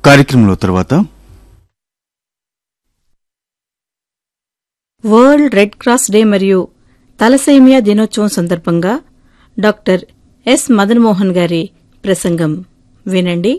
కార్యక్రమంలో తర్వాత world red cross day మరియు తలసేమియా దినోత్సవం సందర్భంగా డాక్టర్ ఎస్ మదన్మోహన్ గారి ప్రసంగం వినండి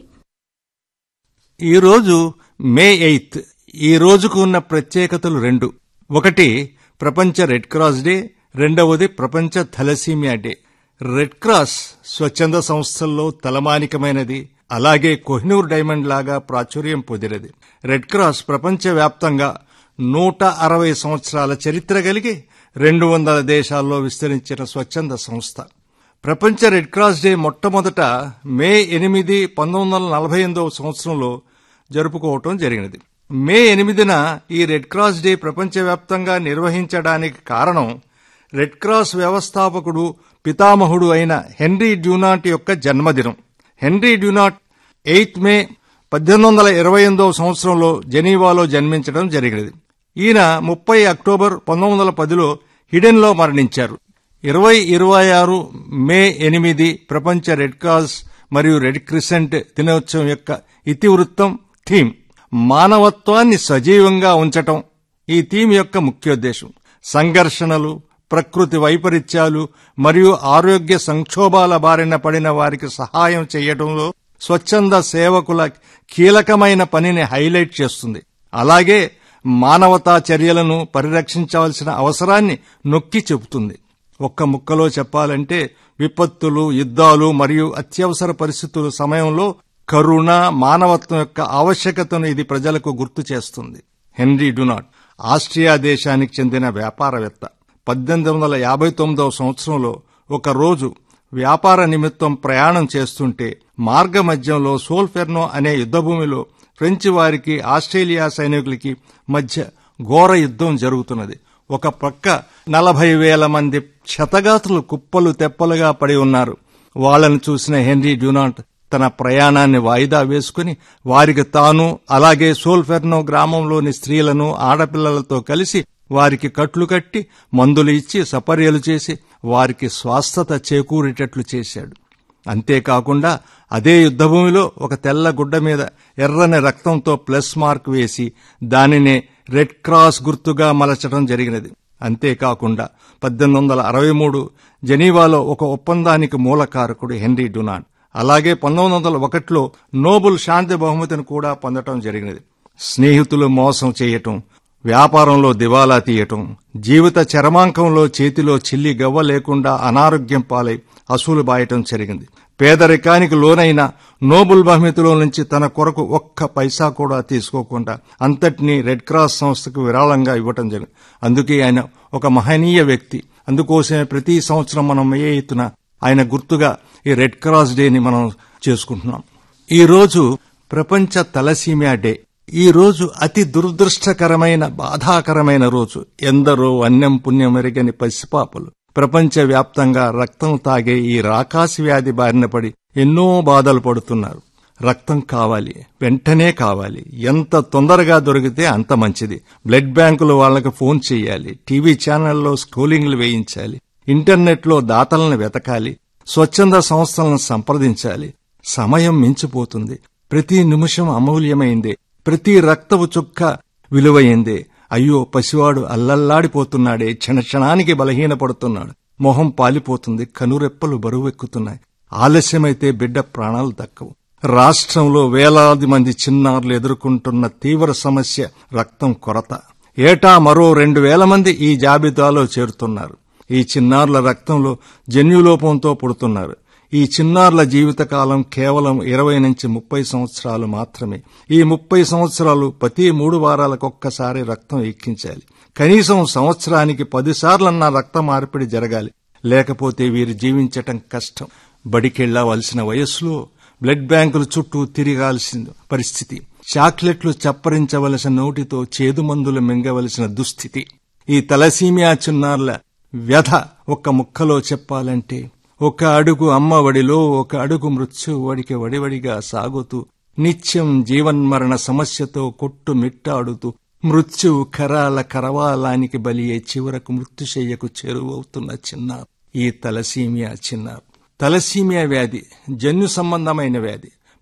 ఈరోజు మే ఎయిత్ ఈ రోజుకు ఉన్న ప్రత్యేకతలు రెండు ఒకటి ప్రపంచ రెడ్ క్రాస్ డే రెండవది ప్రపంచ థలసీమియా డే రెడ్ క్రాస్ స్వచ్ఛంద సంస్థల్లో తలమానికమైనది అలాగే కోహినూర్ డైమండ్ లాగా ప్రాచుర్యం పొందినది రెడ్ క్రాస్ ప్రపంచవ్యాప్తంగా నూట అరవై సంవత్సరాల చరిత్ర కలిగి రెండు వందల దేశాల్లో విస్తరించిన స్వచ్ఛంద సంస్థ ప్రపంచ రెడ్ క్రాస్ డే మొట్టమొదట మే ఎనిమిది పంతొమ్మిది వందల నలభై ఎనిమిదవ సంవత్సరంలో జరుపుకోవటం జరిగినది మే ఎనిమిదిన ఈ రెడ్ క్రాస్ డే ప్రపంచవ్యాప్తంగా నిర్వహించడానికి కారణం రెడ్ క్రాస్ వ్యవస్థాపకుడు పితామహుడు అయిన హెన్రీ డ్యూనాట్ యొక్క జన్మదినం హెన్రీ డ్యూనాట్ ఎయిత్ మే పద్దెనిమిది వందల ఇరవై ఎనిమిదవ సంవత్సరంలో జెనీవాలో జన్మించడం జరిగినది ఈయన ముప్పై అక్టోబర్ పంతొమ్మిది వందల పదిలో హిడెన్లో మరణించారు ఇరవై ఇరవై ఆరు మే ఎనిమిది ప్రపంచ రెడ్ క్రాస్ మరియు రెడ్ క్రిసెంట్ దినోత్సవం యొక్క ఇతివృత్తం థీమ్ మానవత్వాన్ని సజీవంగా ఉంచటం ఈ థీమ్ యొక్క ముఖ్యోద్దేశం సంఘర్షణలు ప్రకృతి వైపరీత్యాలు మరియు ఆరోగ్య సంక్షోభాల బారిన పడిన వారికి సహాయం చేయటంలో స్వచ్ఛంద సేవకుల కీలకమైన పనిని హైలైట్ చేస్తుంది అలాగే మానవతా చర్యలను పరిరక్షించవలసిన అవసరాన్ని నొక్కి చెబుతుంది ఒక్క ముక్కలో చెప్పాలంటే విపత్తులు యుద్ధాలు మరియు అత్యవసర పరిస్థితుల సమయంలో కరుణ మానవత్వం యొక్క ఆవశ్యకతను ఇది ప్రజలకు గుర్తు చేస్తుంది హెన్రీ డునాట్ ఆస్ట్రియా దేశానికి చెందిన వ్యాపారవేత్త పద్దెనిమిది వందల యాభై తొమ్మిదవ సంవత్సరంలో ఒక రోజు వ్యాపార నిమిత్తం ప్రయాణం చేస్తుంటే మార్గమధ్యంలో సోల్ఫెర్నో అనే యుద్ధభూమిలో ఫ్రెంచ్ వారికి ఆస్ట్రేలియా సైనికులకి మధ్య ఘోర యుద్ధం జరుగుతున్నది ఒక పక్క నలభై వేల మంది క్షతగాతులు కుప్పలు తెప్పలుగా పడి ఉన్నారు వాళ్ళను చూసిన హెన్రీ డ్యూనాట్ తన ప్రయాణాన్ని వాయిదా వేసుకుని వారికి తాను అలాగే సోల్ఫెర్నో గ్రామంలోని స్త్రీలను ఆడపిల్లలతో కలిసి వారికి కట్లు కట్టి మందులు ఇచ్చి సపర్యలు చేసి వారికి స్వస్థత చేకూరేటట్లు చేశాడు అంతేకాకుండా అదే యుద్ధభూమిలో ఒక తెల్ల గుడ్డ మీద ఎర్రని రక్తంతో ప్లస్ మార్క్ వేసి దానినే రెడ్ క్రాస్ గుర్తుగా మలచడం జరిగినది అంతేకాకుండా పద్దెనిమిది వందల అరవై మూడు జనీవాలో ఒక ఒప్పందానికి మూలకారకుడు హెన్రీ డునాన్ అలాగే పంతొమ్మిది వందల ఒకటిలో నోబుల్ శాంతి బహుమతిని కూడా పొందటం జరిగినది స్నేహితులు మోసం చేయటం వ్యాపారంలో దివాలా తీయటం జీవిత చరమాంకంలో చేతిలో చిల్లి గవ్వ లేకుండా అనారోగ్యం పాలై అసూలు బాయటం జరిగింది పేదరికానికి లోనైన నోబుల్ బహుమతిలో నుంచి తన కొరకు ఒక్క పైసా కూడా తీసుకోకుండా అంతటినీ రెడ్ క్రాస్ సంస్థకు విరాళంగా ఇవ్వటం జరిగింది అందుకే ఆయన ఒక మహనీయ వ్యక్తి అందుకోసమే ప్రతి సంవత్సరం మనం మే ఎత్తున ఆయన గుర్తుగా ఈ రెడ్ క్రాస్ డేని మనం చేసుకుంటున్నాం ఈ రోజు ప్రపంచ తలసీమియా డే ఈ రోజు అతి దురదృష్టకరమైన బాధాకరమైన రోజు ఎందరో అన్యం పుణ్యం ఎరగని పసిపాపలు ప్రపంచవ్యాప్తంగా రక్తం తాగే ఈ రాకాసి వ్యాధి బారిన పడి ఎన్నో బాధలు పడుతున్నారు రక్తం కావాలి వెంటనే కావాలి ఎంత తొందరగా దొరికితే అంత మంచిది బ్లడ్ బ్యాంకులు వాళ్లకు ఫోన్ చేయాలి టీవీ ఛానల్లో స్కూలింగ్లు వేయించాలి ఇంటర్నెట్లో దాతలను వెతకాలి స్వచ్ఛంద సంస్థలను సంప్రదించాలి సమయం మించిపోతుంది ప్రతి నిమిషం అమూల్యమైందే ప్రతి రక్తపు చుక్క విలువైందే అయ్యో పసివాడు అల్లల్లాడిపోతున్నాడే క్షణక్షణానికి బలహీనపడుతున్నాడు మొహం పాలిపోతుంది కనురెప్పలు బరువెక్కుతున్నాయి ఆలస్యమైతే బిడ్డ ప్రాణాలు దక్కవు రాష్ట్రంలో వేలాది మంది చిన్నారులు ఎదుర్కొంటున్న తీవ్ర సమస్య రక్తం కొరత ఏటా మరో రెండు వేల మంది ఈ జాబితాలో చేరుతున్నారు ఈ చిన్నారుల రక్తంలో జన్యులోపంతో పుడుతున్నారు ఈ చిన్నారుల జీవితకాలం కేవలం ఇరవై నుంచి ముప్పై సంవత్సరాలు మాత్రమే ఈ ముప్పై సంవత్సరాలు ప్రతి మూడు వారాలకు ఒక్కసారి రక్తం ఎక్కించాలి కనీసం సంవత్సరానికి పదిసార్లన్నా రక్త మార్పిడి జరగాలి లేకపోతే వీరు జీవించటం కష్టం బడికెళ్లవలసిన వయస్సులో బ్లడ్ బ్యాంకుల చుట్టూ తిరగాల్సిన పరిస్థితి చాక్లెట్లు చప్పరించవలసిన నోటితో చేదు మందులు మింగవలసిన దుస్థితి ఈ తలసీమియా చిన్నారుల వ్యధ ఒక్క ముక్కలో చెప్పాలంటే ఒక అడుగు అమ్మవడిలో ఒక అడుగు మృత్యువడికి వడివడిగా సాగుతూ నిత్యం జీవన్మరణ సమస్యతో కొట్టు మిట్టాడుతూ మృత్యు కరాల కరవాలానికి బలి అయి చివరకు మృత్యుశయ్యకు చేరువవుతున్న చిన్నారు ఈ తలసీమియా చిన్నారు తలసీమియా వ్యాధి జన్యు సంబంధమైన వ్యాధి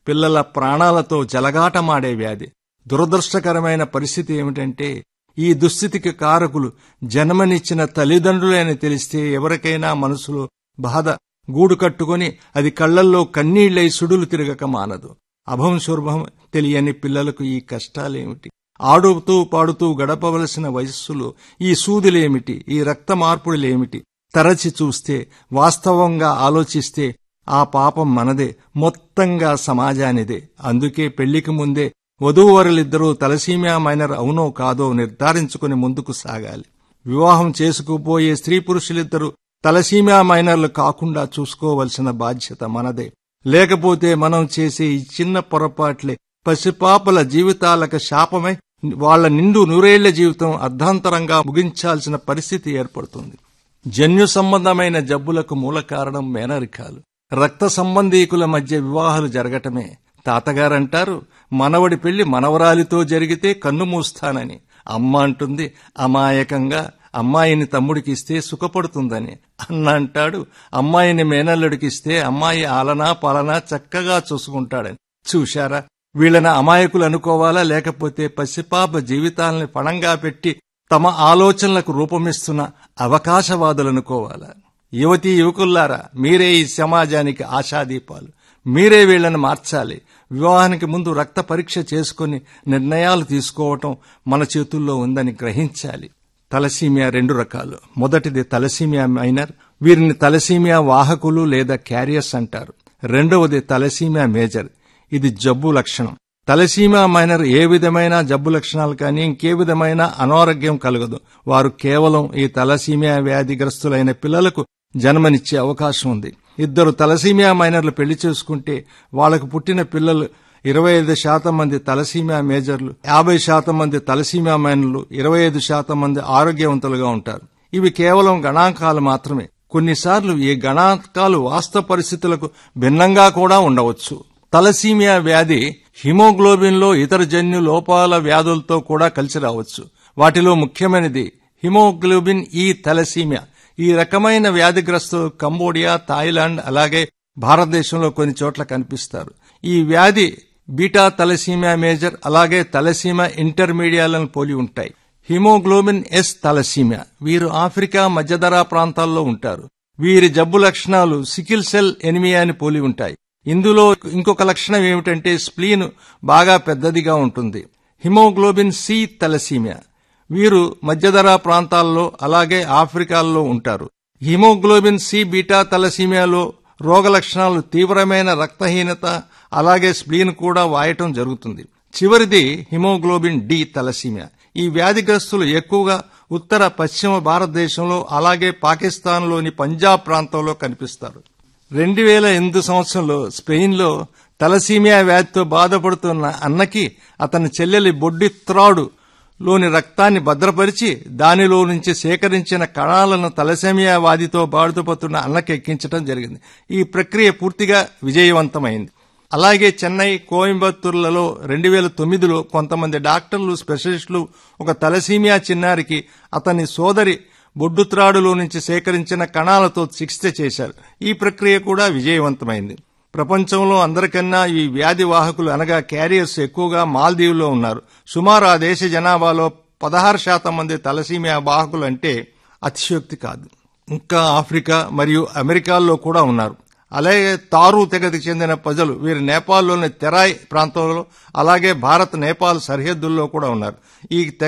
పిల్లల ప్రాణాలతో జలగాటమాడే వ్యాధి దురదృష్టకరమైన పరిస్థితి ఏమిటంటే ఈ దుస్థితికి కారకులు జన్మనిచ్చిన తల్లిదండ్రులని తెలిస్తే ఎవరికైనా మనసులో బాధ గూడు కట్టుకొని అది కళ్లల్లో కన్నీళ్లై సుడులు తిరగక మానదు అభం శుర్భం తెలియని పిల్లలకు ఈ కష్టాలేమిటి ఆడుతూ పాడుతూ గడపవలసిన వయస్సులో ఈ సూదులేమిటి ఈ రక్త మార్పుడులేమిటి తరచి చూస్తే వాస్తవంగా ఆలోచిస్తే ఆ పాపం మనదే మొత్తంగా సమాజానిదే అందుకే పెళ్లికి ముందే వధూవరులిద్దరూ తలసీమియా మైనర్ అవునో కాదో నిర్ధారించుకుని ముందుకు సాగాలి వివాహం చేసుకుపోయే స్త్రీ పురుషులిద్దరూ తలసీమియా మైనర్లు కాకుండా చూసుకోవలసిన బాధ్యత మనదే లేకపోతే మనం చేసే ఈ చిన్న పొరపాట్లే పసిపాపల జీవితాలకు శాపమై వాళ్ల నిండు నూరేళ్ల జీవితం అర్ధాంతరంగా ముగించాల్సిన పరిస్థితి ఏర్పడుతుంది జన్యు సంబంధమైన జబ్బులకు మూల కారణం మేనరికాలు రక్త సంబంధీకుల మధ్య వివాహాలు జరగటమే తాతగారంటారు మనవడి పెళ్లి మనవరాలితో జరిగితే కన్ను మూస్తానని అమ్మ అంటుంది అమాయకంగా అమ్మాయిని తమ్ముడికిస్తే సుఖపడుతుందని అన్న అంటాడు అమ్మాయిని మేనల్లుడికిస్తే అమ్మాయి ఆలనా పాలనా చక్కగా చూసుకుంటాడని చూశారా వీళ్ళని అమాయకులు అనుకోవాలా లేకపోతే పసిపాప జీవితాలని పణంగా పెట్టి తమ ఆలోచనలకు రూపమిస్తున్న అవకాశవాదులనుకోవాలా యువతీ యువకుల్లారా మీరే ఈ సమాజానికి ఆశాదీపాలు మీరే వీళ్లను మార్చాలి వివాహానికి ముందు రక్త పరీక్ష చేసుకుని నిర్ణయాలు తీసుకోవటం మన చేతుల్లో ఉందని గ్రహించాలి తలసీమియా రెండు రకాలు మొదటిది తలసీమియా మైనర్ వీరిని తలసీమియా వాహకులు లేదా క్యారియర్స్ అంటారు రెండవది తలసీమియా మేజర్ ఇది జబ్బు లక్షణం తలసీమా మైనర్ ఏ విధమైన జబ్బు లక్షణాలు కానీ ఇంకే విధమైన అనారోగ్యం కలగదు వారు కేవలం ఈ తలసీమియా వ్యాధిగ్రస్తులైన పిల్లలకు జన్మనిచ్చే అవకాశం ఉంది ఇద్దరు తలసీమియా మైనర్లు పెళ్లి చేసుకుంటే వాళ్లకు పుట్టిన పిల్లలు ఇరవై ఐదు శాతం మంది తలసీమియా మేజర్లు యాభై శాతం మంది తలసీమియా మైనర్లు ఇరవై ఐదు శాతం మంది ఆరోగ్యవంతులుగా ఉంటారు ఇవి కేవలం గణాంకాలు మాత్రమే కొన్నిసార్లు ఈ గణాంకాలు వాస్తవ పరిస్థితులకు భిన్నంగా కూడా ఉండవచ్చు తలసీమియా వ్యాధి హిమోగ్లోబిన్లో ఇతర జన్యు లోపాల వ్యాధులతో కూడా కలిసి రావచ్చు వాటిలో ముఖ్యమైనది హిమోగ్లోబిన్ ఈ తలసీమియా ఈ రకమైన వ్యాధిగ్రస్తులు కంబోడియా థాయిలాండ్ అలాగే భారతదేశంలో కొన్ని చోట్ల కనిపిస్తారు ఈ వ్యాధి బీటా తలసీమియా మేజర్ అలాగే తలసీమియా ఇంటర్మీడియాలను పోలి ఉంటాయి హిమోగ్లోబిన్ ఎస్ తలసీమియా వీరు ఆఫ్రికా మధ్యధరా ప్రాంతాల్లో ఉంటారు వీరి జబ్బు లక్షణాలు సికిల్ సెల్ ఎనిమియాని పోలి ఉంటాయి ఇందులో ఇంకొక లక్షణం ఏమిటంటే స్ప్లీన్ బాగా పెద్దదిగా ఉంటుంది హిమోగ్లోబిన్ సి తలసీమియా వీరు మధ్యధరా ప్రాంతాల్లో అలాగే ఆఫ్రికాల్లో ఉంటారు హిమోగ్లోబిన్ సి బీటా తలసీమియాలో రోగ లక్షణాలు తీవ్రమైన రక్తహీనత అలాగే స్ప్లీన్ కూడా వాయటం జరుగుతుంది చివరిది హిమోగ్లోబిన్ డి తలసీమియా ఈ వ్యాధిగ్రస్తులు ఎక్కువగా ఉత్తర పశ్చిమ భారతదేశంలో అలాగే పాకిస్తాన్లోని పంజాబ్ ప్రాంతంలో కనిపిస్తారు రెండు వేల ఎనిమిది సంవత్సరంలో స్పెయిన్లో తలసీమియా వ్యాధితో బాధపడుతున్న అన్నకి అతని చెల్లెలి బొడ్డి త్రాడు లోని రక్తాన్ని భద్రపరిచి దానిలో నుంచి సేకరించిన కణాలను తలసేమియా వ్యాధితో బాధపడుతున్న అన్నకి ఎక్కించడం జరిగింది ఈ ప్రక్రియ పూర్తిగా విజయవంతమైంది అలాగే చెన్నై కోయంబత్తూర్లలో రెండు వేల తొమ్మిదిలో కొంతమంది డాక్టర్లు స్పెషలిస్టులు ఒక తలసీమియా చిన్నారికి అతని సోదరి బొడ్డుత్రాడులో నుంచి సేకరించిన కణాలతో చికిత్స చేశారు ఈ ప్రక్రియ కూడా విజయవంతమైంది ప్రపంచంలో అందరికన్నా ఈ వ్యాధి వాహకులు అనగా క్యారియర్స్ ఎక్కువగా మాల్దీవుల్లో ఉన్నారు సుమారు ఆ దేశ జనాభాలో పదహారు శాతం మంది తలసీమియా వాహకులు అంటే అతిశయోక్తి కాదు ఇంకా ఆఫ్రికా మరియు అమెరికాల్లో కూడా ఉన్నారు అలాగే తారు తెగకి చెందిన ప్రజలు వీరు నేపాల్లోని తెరాయ్ ప్రాంతంలో అలాగే భారత్ నేపాల్ సరిహద్దుల్లో కూడా ఉన్నారు ఈ